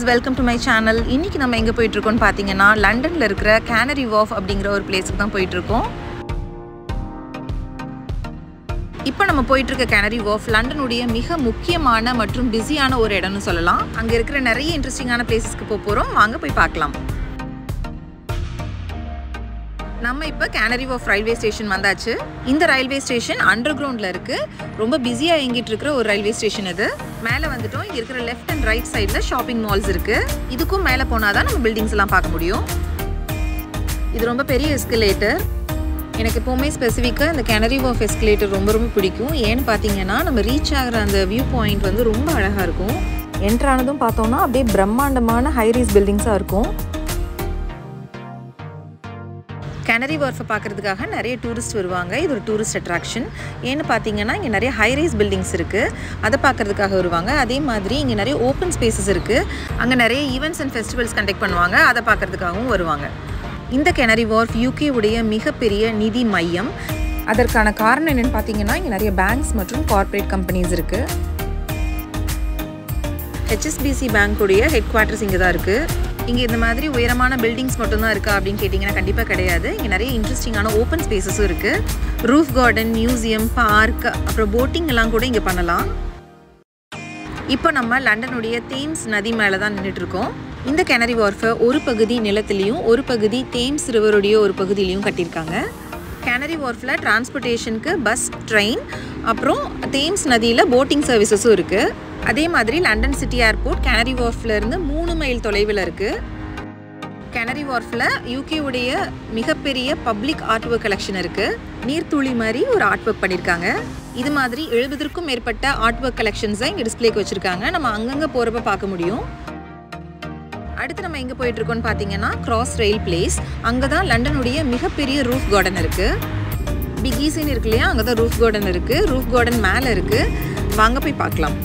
welcome to my channel இன்னைக்கு நம்ம எங்கே போயிட்டு இருக்கோம்னு பார்த்தீங்கன்னா லண்டனில் இருக்கிற கேனரி வாஃப் அப்படிங்கிற ஒரு பிளேஸுக்கு தான் போயிட்டு இருக்கோம் இப்போ நம்ம போயிட்டு இருக்க கேனரி வாஃப் லண்டனுடைய மிக முக்கியமான மற்றும் பிஸியான ஒரு இடம்னு சொல்லலாம் அங்கே இருக்கிற நிறைய இன்ட்ரெஸ்டிங்கான பிளேசஸ்க்கு போக போகிறோம் வாங்க போய் பார்க்கலாம் நம்ம இப்போ கேனரி வாஃப் ரயில்வே ஸ்டேஷன் வந்தாச்சு இந்த ரயில்வே ஸ்டேஷன் அண்டர் கிரவுண்டில் இருக்குது ரொம்ப பிஸியாக இயங்கிட்டு இருக்கிற ஒரு ரயில்வே ஸ்டேஷன் இது மேலே வந்துட்டோம் இங்கே இருக்கிற லெஃப்ட் அண்ட் ரைட் சைடில் ஷாப்பிங் மால்ஸ் இருக்குது இதுக்கும் மேலே போனால் தான் நம்ம பில்டிங்ஸ் எல்லாம் பார்க்க முடியும் இது ரொம்ப பெரிய எஸ்கலேட்டர் எனக்கு எப்போவுமே ஸ்பெசிஃபிக்காக இந்த கேனரி வாஃப் எஸ்கலேட்டர் ரொம்ப ரொம்ப பிடிக்கும் ஏன்னு பார்த்தீங்கன்னா நம்ம ரீச் ஆகிற அந்த வியூ பாயிண்ட் வந்து ரொம்ப அழகாக இருக்கும் என்ட்ரானதும் பார்த்தோன்னா அப்படியே பிரம்மாண்டமான ஹைரீஸ் பில்டிங்ஸாக இருக்கும் கேனரி வார்ஃபை பார்க்குறதுக்காக நிறைய டூரிஸ்ட் வருவாங்க இது ஒரு டூரிஸ்ட் அட்ராக்ஷன் ஏன்னு பார்த்தீங்கன்னா இங்கே நிறைய ஹைரைஸ் பில்டிங்ஸ் இருக்குது அதை பார்க்குறதுக்காக வருவாங்க அதே மாதிரி இங்கே நிறைய ஓப்பன் ஸ்பேசஸ் இருக்குது அங்கே நிறைய ஈவெண்ட்ஸ் அண்ட் ஃபெஸ்டிவல்ஸ் கண்டக்ட் பண்ணுவாங்க அதை பார்க்குறதுக்காகவும் வருவாங்க இந்த கெனரி வார்ஃப் யூகே உடைய மிகப்பெரிய நிதி மையம் அதற்கான காரணம் என்னென்னு பார்த்தீங்கன்னா இங்கே நிறைய பேங்க்ஸ் மற்றும் கார்ப்பரேட் கம்பெனிஸ் இருக்குது ஹெச்எஸ்பிசி பேங்க்குடைய ஹெட் குவார்ட்டர்ஸ் இங்கே தான் இருக்குது இங்கே இந்த மாதிரி உயரமான பில்டிங்ஸ் மட்டும்தான் இருக்கா அப்படின்னு கேட்டிங்கன்னா கண்டிப்பாக கிடையாது இங்கே நிறைய இன்ட்ரெஸ்டிங்கான ஓப்பன் ஸ்பேசஸும் இருக்குது ரூஃப் கார்டன் மியூசியம் பார்க் அப்புறம் போட்டிங் எல்லாம் கூட இங்கே பண்ணலாம் இப்போ நம்ம லண்டனுடைய தேம்ஸ் நதி மேலே தான் நின்றுட்டு இருக்கோம் இந்த கெனரி வார்ஃபை ஒரு பகுதி நிலத்துலேயும் ஒரு பகுதி தேம்ஸ் ரிவருடைய ஒரு பகுதியிலையும் கட்டியிருக்காங்க கேனரி வார்ஃபில் டிரான்ஸ்போர்ட்டேஷனுக்கு பஸ் ட்ரெயின் அப்புறம் தேம்ஸ் நதியில் போட்டிங் சர்வீசஸும் இருக்குது அதே மாதிரி லண்டன் சிட்டி ஏர்போர்ட் கேனரி வார்ஃபில் இருந்து மூணு மைல் தொலைவில் இருக்குது கேனரி வார்ஃபில் யூகே உடைய மிகப்பெரிய பப்ளிக் ஆர்ட் ஒர்க் கலெக்ஷன் இருக்குது நீர்த்துளி மாதிரி ஒரு ஆர்ட் ஒர்க் பண்ணியிருக்காங்க இது மாதிரி எழுபதற்கும் மேற்பட்ட ஆர்ட் ஒர்க் கலெக்ஷன்ஸை இங்கே டிஸ்பிளேக்கு வச்சுருக்காங்க நம்ம அங்கங்கே போகிறப்ப பார்க்க முடியும் அடுத்து நம்ம எங்கே போயிட்டு இருக்கோம்னு பார்த்தீங்கன்னா கிராஸ் ரயில் பிளேஸ் அங்கே தான் லண்டனுடைய மிகப்பெரிய ரூஃப் கார்டன் இருக்குது பிகீசின்னு இருக்கு இல்லையா அங்கே தான் ரூஃப் கார்டன் இருக்குது ரூஃப் கார்டன் மேலே இருக்குது வாங்க போய் பார்க்கலாம்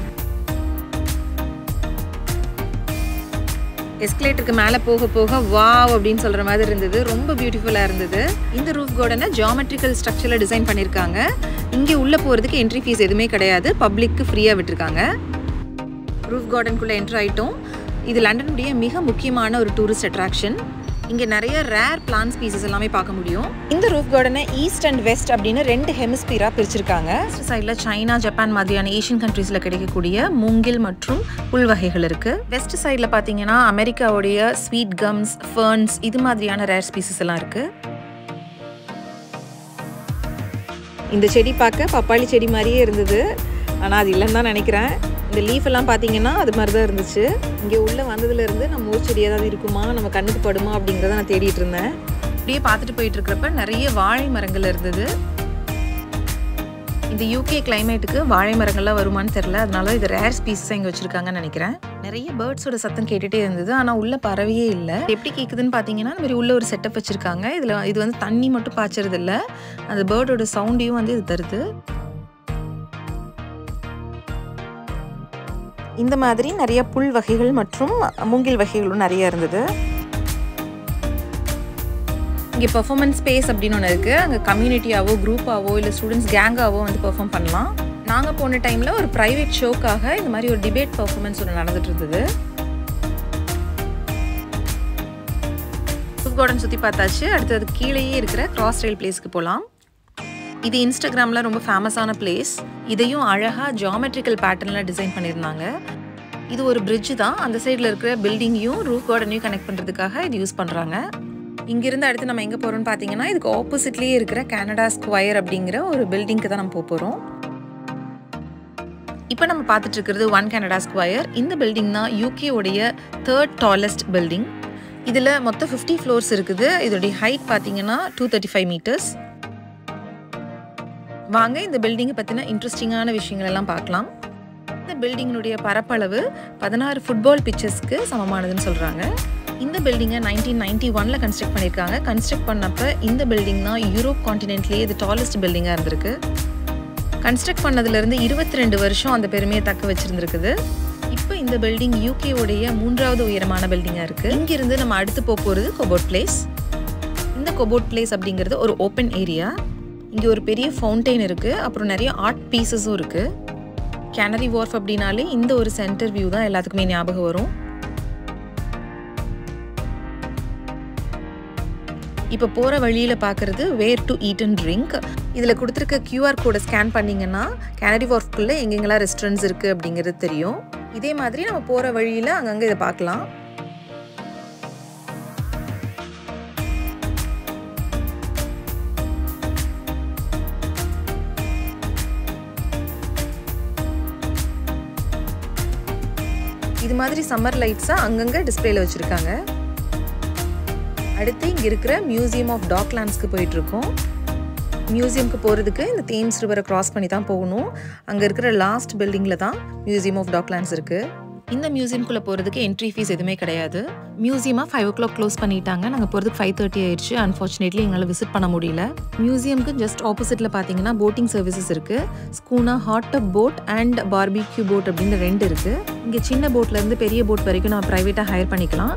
எஸ்கலேட்டருக்கு மேலே போக போக வாவ் அப்படின்னு சொல்கிற மாதிரி இருந்தது ரொம்ப பியூட்டிஃபுல்லாக இருந்தது இந்த ரூஃப் கார்டனை ஜியாமெட்ரிக்கல் ஸ்ட்ரக்சரில் டிசைன் பண்ணியிருக்காங்க இங்கே உள்ளே போகிறதுக்கு என்ட்ரி ஃபீஸ் எதுவுமே கிடையாது பப்ளிக்கு ஃப்ரீயாக விட்டுருக்காங்க ரூஃப் கார்டனுக்குள்ளே என்ட்ரு ஆகிட்டோம் இது லண்டனுடைய மிக முக்கியமான ஒரு டூரிஸ்ட் அட்ராக்ஷன் இங்கே நிறைய ரேர் பிளான்ட் ஸ்பீசஸ் எல்லாமே பார்க்க முடியும் இந்த ரூஃப் கார்டனை ஈஸ்ட் அண்ட் வெஸ்ட் அப்படின்னு ரெண்டு ஹெமிஸ்பீராக பிரிச்சிருக்காங்க ஈஸ்ட் சைடில் சைனா ஜப்பான் மாதிரியான ஏஷியன் கண்ட்ரீஸில் கிடைக்கக்கூடிய மூங்கில் மற்றும் புல் வகைகள் இருக்குது வெஸ்ட் சைடில் பார்த்தீங்கன்னா அமெரிக்காவுடைய ஸ்வீட் கம்ஸ் ஃபர்ன்ஸ் இது மாதிரியான ரேர் ஸ்பீசஸ் எல்லாம் இருக்குது இந்த செடி பார்க்க பப்பாளி செடி மாதிரியே இருந்தது ஆனால் அது இல்லைன்னு தான் நினைக்கிறேன் இந்த லீஃப் எல்லாம் பார்த்தீங்கன்னா அது மாதிரி தான் இருந்துச்சு இங்கே உள்ளே வந்ததுலேருந்து நம்ம ஊர் செடி ஏதாவது இருக்குமா நம்ம கண்ணுக்கு படுமா அப்படிங்கிறத நான் தேடிட்டு இருந்தேன் அப்படியே பார்த்துட்டு போயிட்டு இருக்கிறப்ப நிறைய வாழை மரங்கள் இருந்தது இந்த யூகே கிளைமேட்டுக்கு வாழை மரங்கள்லாம் வருமானு தெரில அதனால இது ரேர் ஸ்பீஸஸ் இங்கே வச்சுருக்காங்கன்னு நினைக்கிறேன் நிறைய பேர்ட்ஸோட சத்தம் கேட்டுகிட்டே இருந்தது ஆனால் உள்ள பறவையே இல்லை எப்படி கேட்குதுன்னு பார்த்தீங்கன்னா இந்த மாதிரி உள்ள ஒரு செட்டப் வச்சுருக்காங்க இதில் இது வந்து தண்ணி மட்டும் பாய்ச்சறது இல்லை அந்த பேர்டோட சவுண்டையும் வந்து இது தருது இந்த மாதிரி நிறைய புல் வகைகள் மற்றும் மூங்கில் வகைகளும் நிறைய இருந்தது இங்கே பெர்ஃபார்மன்ஸ் ஸ்பேஸ் அப்படின்னு ஒன்று இருக்குது அங்கே கம்யூனிட்டியாவோ குரூப்பாவோ இல்லை ஸ்டூடெண்ட்ஸ் கேங்காவோ வந்து பெர்ஃபார்ம் பண்ணலாம் நாங்கள் போன டைமில் ஒரு ப்ரைவேட் ஷோக்காக இந்த மாதிரி ஒரு டிபேட் பர்ஃபார்மன்ஸ் ஒன்று நடந்துட்டு இருந்தது கார்டன் சுற்றி பார்த்தாச்சு அடுத்தது கீழேயே இருக்கிற கிராஸ் ரயில் பிளேஸ்க்கு போகலாம் இது இன்ஸ்டாகிராமில் ரொம்ப ஃபேமஸான பிளேஸ் இதையும் அழகாக ஜியாமெட்ரிக்கல் பேட்டர்னில் டிசைன் பண்ணியிருந்தாங்க இது ஒரு பிரிட்ஜ் தான் அந்த சைடில் இருக்கிற பில்டிங்கையும் ரூஃப் கார்டனையும் கனெக்ட் பண்ணுறதுக்காக இது யூஸ் பண்ணுறாங்க இங்கிருந்து அடுத்து நம்ம எங்கே போகிறோம்னு பார்த்தீங்கன்னா இதுக்கு ஆப்போசிட்லேயே இருக்கிற கனடா ஸ்கொயர் அப்படிங்கிற ஒரு பில்டிங்க்கு தான் நம்ம போக போகிறோம் இப்போ நம்ம பார்த்துட்டு இருக்கிறது ஒன் கனடா ஸ்கொயர் இந்த பில்டிங் தான் யூகே உடைய தேர்ட் டாலஸ்ட் பில்டிங் இதில் மொத்தம் ஃபிஃப்டி ஃப்ளோர்ஸ் இருக்குது இதோடைய ஹைட் பார்த்தீங்கன்னா டூ தேர்ட்டி ஃபைவ் மீட்டர்ஸ் வாங்க இந்த பில்டிங்கை பற்றின இன்ட்ரெஸ்டிங்கான விஷயங்கள் எல்லாம் பார்க்கலாம் இந்த பில்டிங்கினுடைய பரப்பளவு பதினாறு ஃபுட்பால் பிச்சர்ஸ்க்கு சமமானதுன்னு சொல்கிறாங்க இந்த பில்டிங்கை நைன்டீன் நைன்டி ஒனில் கன்ஸ்ட்ரக்ட் பண்ணியிருக்காங்க கன்ஸ்ட்ரக்ட் பண்ணப்போ இந்த பில்டிங் தான் யூரோப் காண்டினென்ட்லேயே இது டாலஸ்ட் பில்டிங்காக இருந்திருக்கு கன்ஸ்ட்ரக்ட் பண்ணதுலேருந்து இருபத்தி ரெண்டு வருஷம் அந்த பெருமையை தக்க வச்சுருந்துருக்குது இப்போ இந்த பில்டிங் யூகேவுடைய மூன்றாவது உயரமான பில்டிங்காக இருக்குது இங்கிருந்து நம்ம அடுத்து போக போகிறது கொபோட் பிளேஸ் இந்த கொபோட் பிளேஸ் அப்படிங்கிறது ஒரு ஓப்பன் ஏரியா இங்கே ஒரு பெரிய ஃபவுண்டெயின் இருக்குது அப்புறம் நிறைய ஆர்ட் பீசஸும் இருக்குது கேனரி வார்ஃப் அப்படின்னாலே இந்த ஒரு சென்டர் வியூ தான் எல்லாத்துக்குமே ஞாபகம் வரும் இப்போ போகிற வழியில் பார்க்குறது where to eat and drink இதில் கொடுத்துருக்க கியூஆர் கோடை ஸ்கேன் பண்ணிங்கன்னா கேனரி வார்ஃப்குள்ளே எங்கெங்கெல்லாம் ரெஸ்டாரண்ட்ஸ் இருக்குது அப்படிங்கிறது தெரியும் இதே மாதிரி நம்ம போகிற வழியில் அங்கங்கே இதை பார்க்கலாம் இது மாதிரி சம்மர் லைட்ஸை அங்கங்கே டிஸ்பிளேல வச்சுருக்காங்க அடுத்து இங்கே இருக்கிற மியூசியம் ஆஃப் டாக்லாண்ட்ஸ்க்கு போயிட்டுருக்கோம் மியூசியம்க்கு போகிறதுக்கு இந்த தேம்ஸ் ரிவரை கிராஸ் பண்ணி தான் போகணும் அங்கே இருக்கிற லாஸ்ட் பில்டிங்கில் தான் மியூசியம் ஆஃப் டாக்லாண்ட்ஸ் இருக்குது இந்த மியூசியம்குள்ளே போகிறதுக்கு என்ட்ரி ஃபீஸ் எதுவுமே கிடையாது மியூசியமாக ஃபைவ் ஓ கிளாக் க்ளோஸ் பண்ணிட்டாங்க நாங்கள் போகிறதுக்கு ஃபைவ் தேர்ட்டி ஆயிடுச்சு அன்ஃபார்ச்சுனேட்லி எங்களால் விசிட் பண்ண முடியல மியூசியம்க்கு ஜஸ்ட் ஆப்போசிட்டில் பார்த்தீங்கன்னா போட்டிங் சர்வீசஸ் இருக்குது schooner hot tub boat and barbecue boat அப்படின்னு ரெண்டு இருக்குது இங்கே சின்ன போட்லேருந்து பெரிய போட் வரைக்கும் நம்ம ப்ரைவேட்டாக ஹையர் பண்ணிக்கலாம்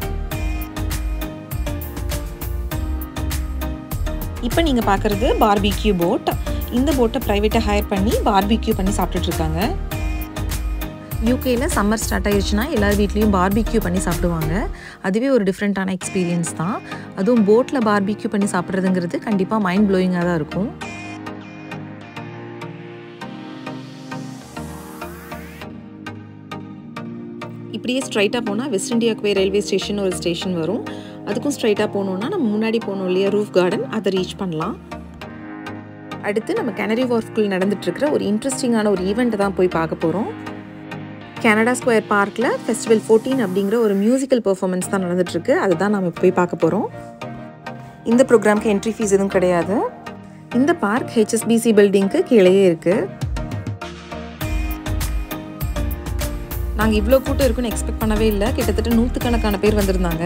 இப்போ நீங்கள் பார்க்குறது பார்பிக்யூ போட் இந்த போட்டை ப்ரைவேட்டாக ஹையர் பண்ணி பார்பிக்யூ பண்ணி சாப்பிட்டுட்டு இருக்காங்க யூகேயில் சம்மர் ஸ்டார்ட் ஆயிடுச்சுன்னா எல்லார் வீட்லேயும் பார்பிக்யூ பண்ணி சாப்பிடுவாங்க அதுவே ஒரு டிஃப்ரெண்ட்டான எக்ஸ்பீரியன்ஸ் தான் அதுவும் போட்டில் பார்பிக்யூ பண்ணி சாப்பிட்றதுங்கிறது கண்டிப்பாக மைண்ட் ப்ளோயிங்காக தான் இருக்கும் இப்படியே ஸ்ட்ரைட்டாக போனால் West India Quay railway station ஒரு ஸ்டேஷன் வரும் அதுக்கும் ஸ்ட்ரைட்டாக போகணுன்னா நம்ம முன்னாடி போகணும் இல்லையா ரூஃப் கார்டன் அதை ரீச் பண்ணலாம் அடுத்து நம்ம கெனரி வார்ஃப்குள் நடந்துட்டுருக்கிற ஒரு இன்ட்ரெஸ்டிங்கான ஒரு ஈவெண்ட்டை தான் போய் பார்க்க போகிறோம் கனடா ஸ்கொயர் பார்க்கில் ஃபெஸ்டிவல் ஃபோர்டீன் அப்படிங்கிற ஒரு மியூசிக்கல் பெர்ஃபார்மன்ஸ் தான் நடந்துட்டுருக்கு அதுதான் நம்ம போய் பார்க்க போகிறோம் இந்த ப்ரோக்ராம்க்கு என்ட்ரி ஃபீஸ் எதுவும் கிடையாது இந்த பார்க் ஹெச்எஸ்பிசி பில்டிங்க்கு கீழேயே இருக்குது நாங்கள் இவ்வளோ கூட்டம் இருக்குன்னு எக்ஸ்பெக்ட் பண்ணவே இல்லை கிட்டத்தட்ட நூற்றுக்கணக்கான பேர் வந்திருந்தாங்க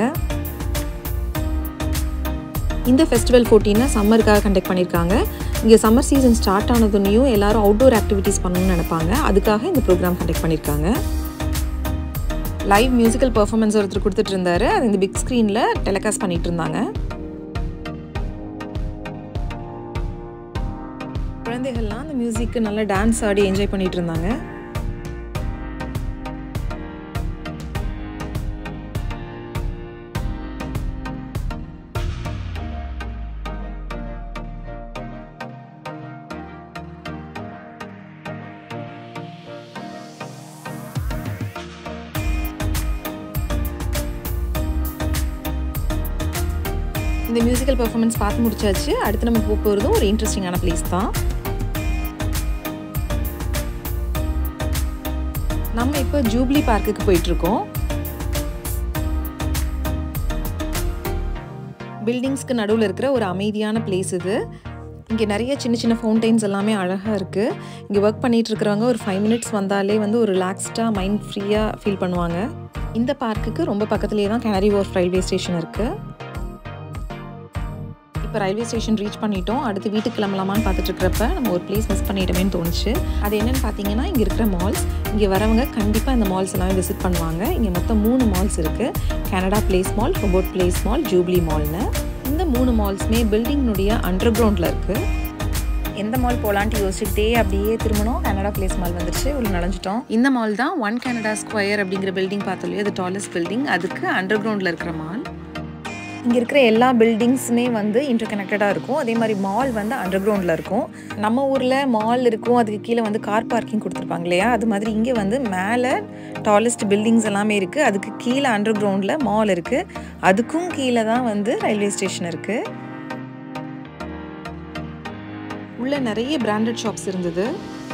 இந்த ஃபெஸ்டிவல் ஃபோர்டீனை சம்மருக்காக கண்டக்ட் பண்ணியிருக்காங்க இங்கே சம்மர் சீசன் ஸ்டார்ட் ஆனதுனையும் எல்லாரும் அவுட்டோர் ஆக்டிவிட்டீஸ் பண்ணணும்னு நினைப்பாங்க அதுக்காக இந்த ப்ரோக்ராம் கண்டக்ட் பண்ணியிருக்காங்க லைவ் மியூசிக்கல் பர்ஃபார்மன்ஸ் ஒருத்தர் கொடுத்துட்டு இருந்தாரு அது இந்த பிக் ஸ்க்ரீனில் டெலிகாஸ்ட் பண்ணிட்டு இருந்தாங்க குழந்தைகள்லாம் அந்த மியூசிக்கு நல்லா டான்ஸ் ஆடி என்ஜாய் பண்ணிட்டு இருந்தாங்க இந்த மியூசிக்கல் பெர்ஃபார்மன்ஸ் பார்த்து முடிச்சாச்சு அடுத்து நம்ம போக போகிறதும் ஒரு இன்ட்ரெஸ்டிங்கான பிளேஸ் தான் நம்ம இப்போ ஜூப்ளி பார்க்குக்கு போயிட்டுருக்கோம் பில்டிங்ஸ்க்கு நடுவில் இருக்கிற ஒரு அமைதியான பிளேஸ் இது இங்கே நிறைய சின்ன சின்ன ஃபவுண்டைன்ஸ் எல்லாமே அழகாக இருக்குது இங்கே ஒர்க் பண்ணிகிட்டு இருக்கிறவங்க ஒரு ஃபைவ் மினிட்ஸ் வந்தாலே வந்து ஒரு ரிலாக்ஸ்டாக மைண்ட் ஃப்ரீயாக ஃபீல் பண்ணுவாங்க இந்த பார்க்குக்கு ரொம்ப பக்கத்துலேயே தான் கேனரி வார்ஃப் ரயில்வே ஸ்டேஷன் இருக்குது இப்போ ரயில்வே ஸ்டேஷன் ரீச் பண்ணிட்டோம் அடுத்து வீட்டுக்கு கிளம்பலாமான்னு பார்த்துட்டு இருக்கிறப்ப நம்ம ஒரு பிளேஸ் மிஸ் பண்ணிட்டோமேன்னு தோணுச்சு அது என்னென்னு பார்த்தீங்கன்னா இங்கே இருக்கிற மால்ஸ் இங்கே வரவங்க கண்டிப்பாக இந்த மால்ஸ் எல்லாமே விசிட் பண்ணுவாங்க இங்கே மொத்தம் மூணு மால்ஸ் இருக்குது Canada Place mall Hobart Place mall Jubilee மால்னு இந்த மூணு மால்ஸுமே பில்டிங்னுடைய அண்டர் கிரவுண்டில் இருக்குது எந்த மால் போகலான்ட்டு யோசிச்சுக்கிட்டே அப்படியே திரும்பணும் கனடா பிளேஸ் மால் வந்துருச்சு உள்ள நுழைஞ்சிட்டோம் இந்த மால் தான் ஒன் கனடா ஸ்கொயர் அப்படிங்கிற பில்டிங் பார்த்தோம் அது டாலஸ்ட் பில்டிங் அதுக்கு அண்டர் கிரவுண்டில் இருக்கிற மால் இங்கே இருக்கிற எல்லா பில்டிங்ஸுமே வந்து இன்டர் கனெக்டடாக இருக்கும் அதே மாதிரி மால் வந்து அண்டர் கிரவுண்டில் இருக்கும் நம்ம ஊரில் மால் இருக்கும் அதுக்கு கீழே வந்து கார் பார்க்கிங் கொடுத்துருப்பாங்க இல்லையா அது மாதிரி இங்கே வந்து மேலே டாலஸ்ட் பில்டிங்ஸ் எல்லாமே இருக்குது அதுக்கு கீழே அண்டர் கிரவுண்டில் மால் இருக்குது அதுக்கும் கீழே தான் வந்து ரயில்வே ஸ்டேஷன் இருக்குது உள்ள நிறைய பிராண்டட் ஷாப்ஸ் இருந்தது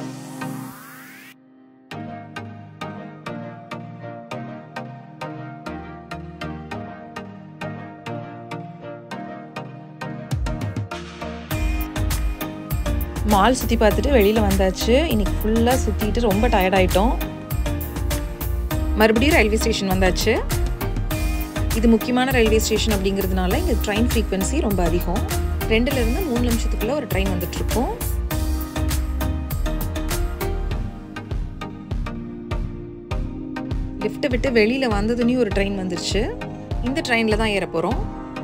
மால் சுற்றி பார்த்துட்டு வெளியில் வந்தாச்சு இன்னைக்கு ஃபுல்லாக சுற்றிட்டு ரொம்ப டயர்டாயிட்டோம் மறுபடியும் ரயில்வே ஸ்டேஷன் வந்தாச்சு இது முக்கியமான ரயில்வே ஸ்டேஷன் அப்படிங்கிறதுனால இங்கே ட்ரெயின் ஃப்ரீக்வன்சி ரொம்ப அதிகம் ரெண்டுலேருந்து மூணு நிமிஷத்துக்குள்ளே ஒரு ட்ரெயின் வந்துட்டுருக்கோம் லிஃப்ட்டை விட்டு வெளியில் வந்ததுனையும் ஒரு ட்ரெயின் வந்துருச்சு இந்த ட்ரெயினில் தான் ஏற போகிறோம்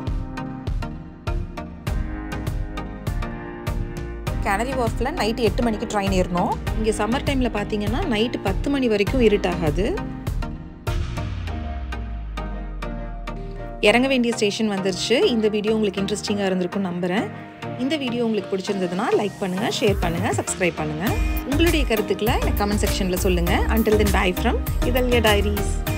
கேனரி வார்ஃபில் நைட்டு எட்டு மணிக்கு ட்ரெயின் ஏறணும் இங்கே சம்மர் டைமில் பார்த்தீங்கன்னா நைட்டு பத்து மணி வரைக்கும் இருட்டாகாது இறங்க வேண்டிய ஸ்டேஷன் வந்துருச்சு இந்த வீடியோ உங்களுக்கு இன்ட்ரெஸ்டிங்காக இருந்திருக்கும் நம்புகிறேன் இந்த வீடியோ உங்களுக்கு பிடிச்சிருந்ததுன்னா லைக் பண்ணுங்கள் ஷேர் பண்ணுங்கள் சப்ஸ்கிரைப் பண்ணுங்கள் உங்களுடைய கருத்துக்களை எனக்கு கமெண்ட் செக்ஷனில் சொல்லுங்கள் அண்டில் தென் பை ஃப்ரம் இதழ்ய டைரிஸ்